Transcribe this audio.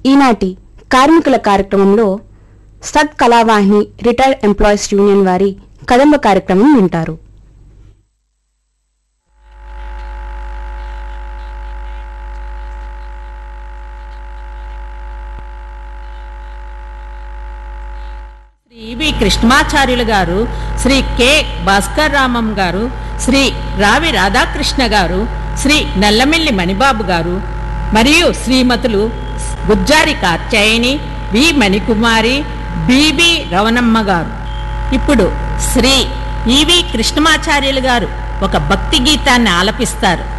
ఈనాటి కార్మికుల కార్యక్రమంలో సత్ కళావాహిని రిటైర్డ్ ఎంప్లాయీస్ యూనియన్ వారి కదంబ కార్యక్రమం వింటారు శ్రీ ఈవి కృష్ణమాచార్యులు గారు శ్రీ కె భాస్కర్ రామం గారు శ్రీ రావి రాధాకృష్ణ గారు శ్రీ నల్లమిల్లి మణిబాబు గారు మరియు శ్రీమతులు గుజ్జారి కాత్యాయని వి మణికుమారి బిబి రవణమ్మ గారు ఇప్పుడు శ్రీ ఈవి కృష్ణమాచార్యులు గారు ఒక భక్తి గీతాన్ని ఆలపిస్తారు